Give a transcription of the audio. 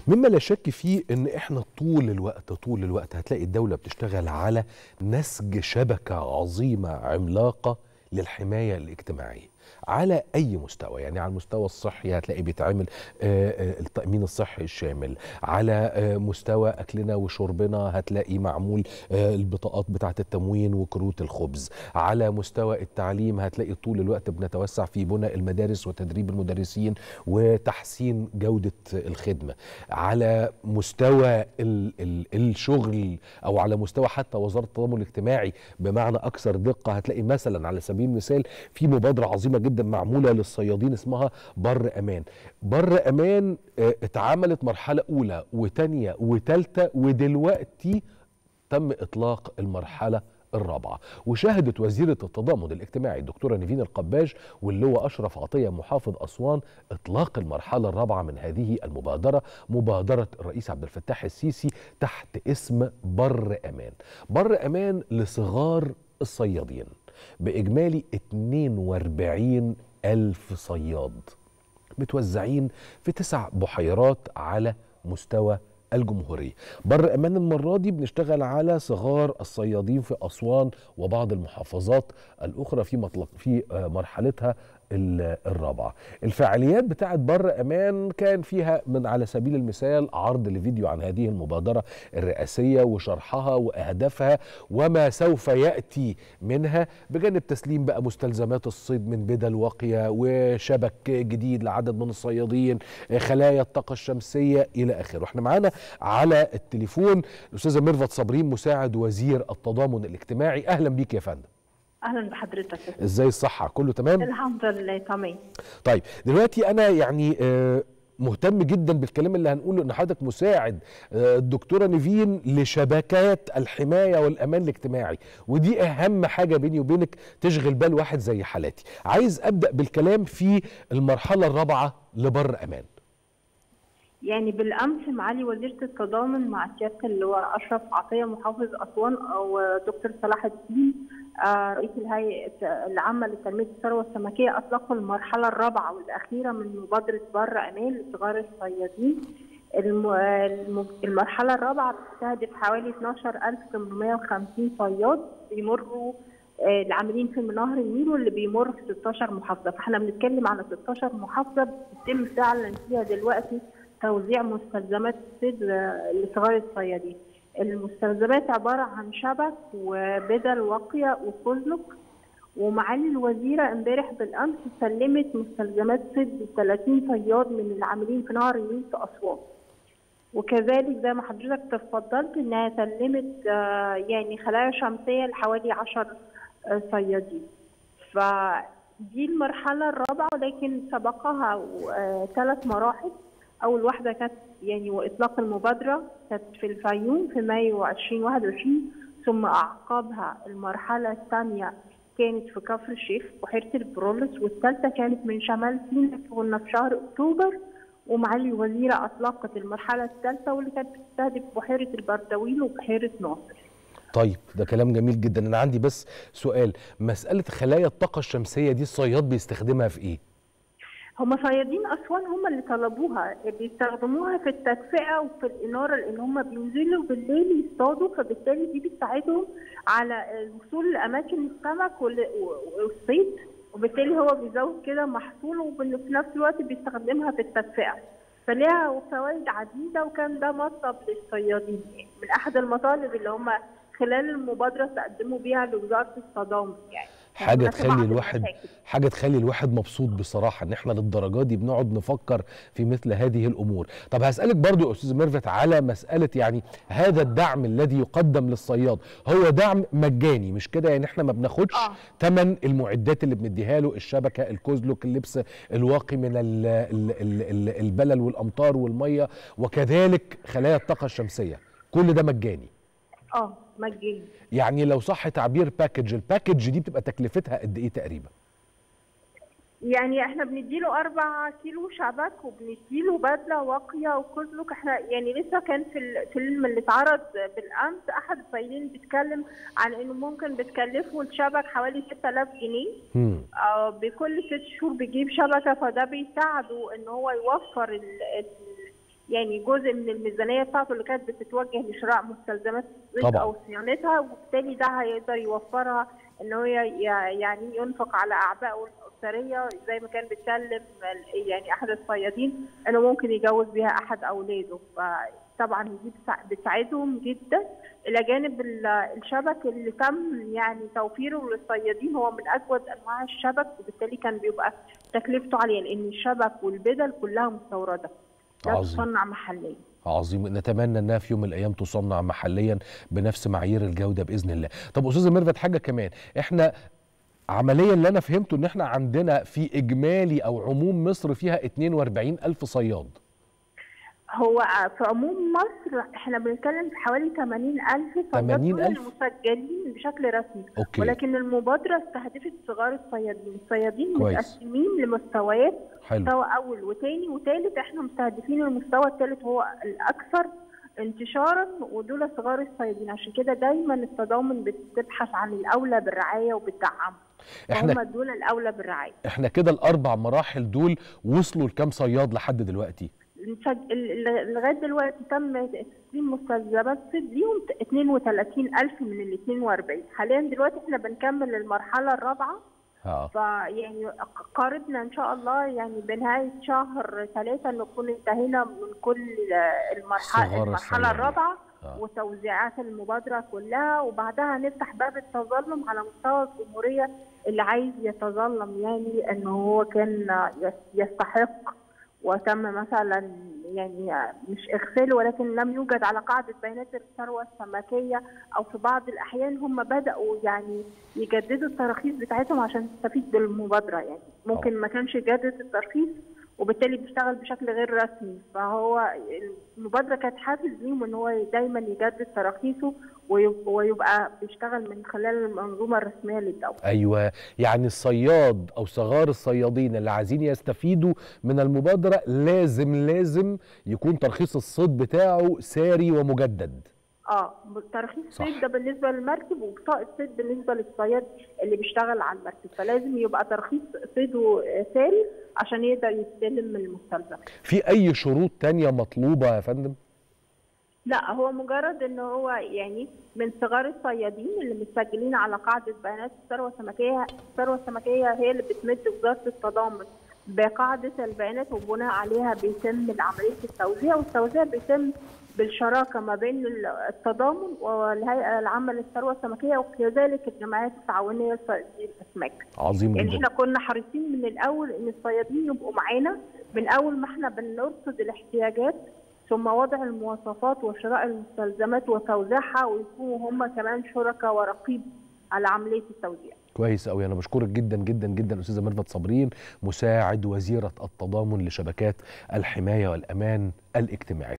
مما لا شك فيه ان احنا طول الوقت طول الوقت هتلاقي الدوله بتشتغل على نسج شبكه عظيمه عملاقه للحمايه الاجتماعيه على اي مستوى يعني على المستوى الصحي هتلاقي بيتعمل آه، آه، التامين الصحي الشامل على آه، مستوى اكلنا وشربنا هتلاقي معمول آه، البطاقات بتاعه التموين وكروت الخبز على مستوى التعليم هتلاقي طول الوقت بنتوسع في بناء المدارس وتدريب المدرسين وتحسين جوده الخدمه على مستوى ال ال الشغل او على مستوى حتى وزاره التضامن الاجتماعي بمعنى اكثر دقه هتلاقي مثلا على سبيل المثال في مبادره عظيمه جدا معموله للصيادين اسمها بر امان بر امان آه، اتعملت مرحله اولى وثانيه وثالثه ودلوقتي تم اطلاق المرحله الرابعه وشهدت وزيره التضامن الاجتماعي الدكتوره نيفين القباج واللواء اشرف عطيه محافظ اسوان اطلاق المرحله الرابعه من هذه المبادره مبادره الرئيس عبد الفتاح السيسي تحت اسم بر امان بر امان لصغار الصيادين باجمالي 42 الف صياد متوزعين في تسع بحيرات على مستوى الجمهورية بر أمان المرة دي بنشتغل على صغار الصيادين في أسوان وبعض المحافظات الأخرى في مطلق في آه، مرحلتها ال- الرابعة الفعاليات بتاعت بر أمان كان فيها من على سبيل المثال عرض لفيديو عن هذه المبادرة الرئاسية وشرحها وأهدافها وما سوف يأتي منها بجانب تسليم بقى مستلزمات الصيد من بدل واقية وشبك جديد لعدد من الصيادين خلايا الطاقة الشمسية إلى آخره احنا معانا على التليفون الأستاذة ميرفت صابرين مساعد وزير التضامن الاجتماعي أهلا بيك يا فندم اهلا بحضرتك ازاي الصحة كله تمام الحمد لله تمام طيب دلوقتي انا يعني آه، مهتم جدا بالكلام اللي هنقوله ان حضرتك مساعد آه، الدكتوره نيفين لشبكات الحمايه والامان الاجتماعي ودي اهم حاجه بيني وبينك تشغل بال واحد زي حالاتي عايز ابدا بالكلام في المرحله الرابعه لبر امان يعني بالامس معالي وزيره التضامن مع سياده اللواء اشرف عطيه محافظ اسوان او دكتور صلاح الدين آه، رئيس الهيئه العامه لتنميه الثروه السمكيه اطلقوا المرحله الرابعه والاخيره من مبادره بر امان لصغار الصيادين الم- الم- المرحله الرابعه بتستهدف حوالي 12850 صياد بيمروا آه، العاملين في نهر النيل واللي بيمر في 16 محافظه فاحنا بنتكلم على 16 محافظه بيتم فعلا فيها دلوقتي توزيع مستلزمات الصيد آه، لصغار الصيادين المستلزمات عباره عن شبك وبدل واقيه وفزلك ومعالي الوزيره امبارح بالامس سلمت مستلزمات صيد ل 30 صياد من العاملين في نهر النيل في اسوان وكذلك زي ما حضرتك تفضلت انها سلمت آه، يعني خلايا شمسيه لحوالي 10 آه، صيادين فدي المرحله الرابعه ولكن سبقها ثلاث مراحل اول واحده كانت يعني واطلاق المبادره كانت في الفيوم في مايو 2021 ثم اعقبها المرحله الثانيه كانت في كفر الشيخ بحيره البرولس والثالثه كانت من شمال سيناء كنا في شهر اكتوبر ومعالي الوزيره اطلقت المرحله الثالثه واللي كانت بتستهدف بحيره البردويل وبحيره ناصر طيب ده كلام جميل جدا انا عندي بس سؤال مساله خلايا الطاقه الشمسيه دي الصياد بيستخدمها في ايه هم صيادين اسوان هم اللي طلبوها بيستخدموها في التدفئه وفي الاناره لان هم بينزلوا بالليل يصطادوا فبالتالي دي بتساعدهم على الوصول لاماكن السمك وال- والصيد وبالتالي هو بيزود كده محصول وفي نفس الوقت بيستخدمها في التدفئه فليها فوائد عديده وكان ده مطلب للصيادين يعني من احد المطالب اللي هم خلال المبادره تقدموا بيها لوزاره التضامن يعني حاجه هناك تخلي بعض الواحد المشاكل. حاجه تخلي الواحد مبسوط بصراحه ان احنا للدرجه دي بنقعد نفكر في مثل هذه الامور طب هسالك برضو يا استاذ ميرفت على مساله يعني هذا الدعم الذي يقدم للصياد هو دعم مجاني مش كده يعني احنا ما بناخدش آه. ثمن المعدات اللي بنديها له الشبكه الكوزلوك اللبس الواقي من ال ال ال ال البلل والامطار والميه وكذلك خلايا الطاقه الشمسيه كل ده مجاني اه مجاني يعني لو صح تعبير باكج الباكج دي بتبقى تكلفتها قد ايه تقريبا يعني احنا بنديله أربع كيلو شبك وبنديله بدلة واقية وكزلك احنا يعني لسه كان في الفيلم اللي اتعرض بالأمس أحد الصيادين بيتكلم عن إنه ممكن بتكلفه الشبك حوالي 6000 جنيه مم. آه، بكل ست شهور بيجيب شبكة فده بيساعده إن هو يوفر ال ال يعني جزء من الميزانيه بتاعته اللي كانت بتتوجه لشراء مستلزمات الصيد طبعاً. او صيانتها وبالتالي ده هيقدر يوفرها ان هو ي- يعني ينفق على اعبائه الاسريه زي ما كان بيتكلم ال- يعني احد الصيادين انه ممكن يجوز بيها احد اولاده فطبعا دي بتسا- بتساعدهم جدا الى جانب ال- الشبك اللي تم يعني توفيره للصيادين هو من اجود انواع الشبك وبالتالي كان بيبقى تكلفته عاليه لان الشبك والبدل كلها مستورده لا عظيم. تصنع محليا عظيم نتمنى انها في يوم من الايام تصنع محليا بنفس معايير الجوده باذن الله طب استاذه ميرفت حاجه كمان احنا عمليا اللي انا فهمته ان احنا عندنا في اجمالي او عموم مصر فيها 42 الف صياد هو في عموم مصر احنا بنتكلم في حوالي 80000 صياد 80,000 دول مسجلين بشكل رسمي اوكي ولكن المبادرة استهدفت صغار الصيادين الصيادين كويس. متقسمين لمستويات حلو مستوى أول وتاني وتالت احنا مستهدفين المستوى التالت هو الأكثر انتشارا ودول صغار الصيادين عشان كده دايما التضامن بتبحث عن الأولى بالرعاية وبالدعم احنا هم دول الأولى بالرعاية احنا كده الاربع مراحل دول وصلوا لكام صياد لحد دلوقتي نسج- ال- ال- لغايه دلوقتي تم تسليم مستلزمات صيد ليهم 32000 من ال 42 حاليا دلوقتي احنا بنكمل المرحله الرابعه ها فيعني قاربنا ان شاء الله يعني بنهايه شهر ثلاثه نكون انتهينا من كل المرحله صغار المرحله الصيادين. الرابعه آه. وتوزيعات المبادره كلها وبعدها نفتح باب التظلم على مستوى الجمهوريه اللي عايز يتظلم يعني انه هو كان يس- يستحق وتم مثلا يعني مش اغفاله ولكن لم يوجد على قاعده بيانات الثروه السمكيه او في بعض الاحيان هم بداوا يعني يجددوا التراخيص بتاعتهم عشان تستفيد بالمبادره يعني ممكن ما كانش يجدد الترخيص وبالتالي بيشتغل بشكل غير رسمي فهو المبادره كانت حافز ليهم ان هو دايما يجدد تراخيصه ويب- ويبقى بيشتغل من خلال المنظومه الرسميه للدوله ايوه يعني الصياد او صغار الصيادين اللي عايزين يستفيدوا من المبادره لازم لازم يكون ترخيص الصيد بتاعه ساري ومجدد اه ترخيص صح. صيد ده بالنسبه للمركب وبطاقه صيد بالنسبه للصياد اللي بيشتغل على المركب فلازم يبقى ترخيص صيده آه، ساري عشان يقدر يستلم المستلزم في اي شروط تانية مطلوبه يا فندم لا هو مجرد ان هو يعني من صغار الصيادين اللي متسجلين على قاعده بيانات الثروه السمكيه الثروه السمكيه هي اللي بتمد وزاره التضامن بقاعده البيانات وبناء عليها بيتم عمليه التوزيع والتوزيع بيتم بالشراكه ما بين التضامن والهيئه العامه للثروه السمكيه وكذلك الجمعيات التعاونيه لصيادين الاسماك. عظيم يعني جدا احنا كنا حريصين من الاول ان الصيادين يبقوا معانا من اول ما احنا بنرصد الاحتياجات ثم وضع المواصفات وشراء المستلزمات وتوزيعها ويكونوا هم كمان شركاء ورقيب على عمليه التوزيع. كويس قوي انا بشكرك جدا جدا جدا استاذه ميرفت صابرين مساعد وزيره التضامن لشبكات الحمايه والامان الاجتماعي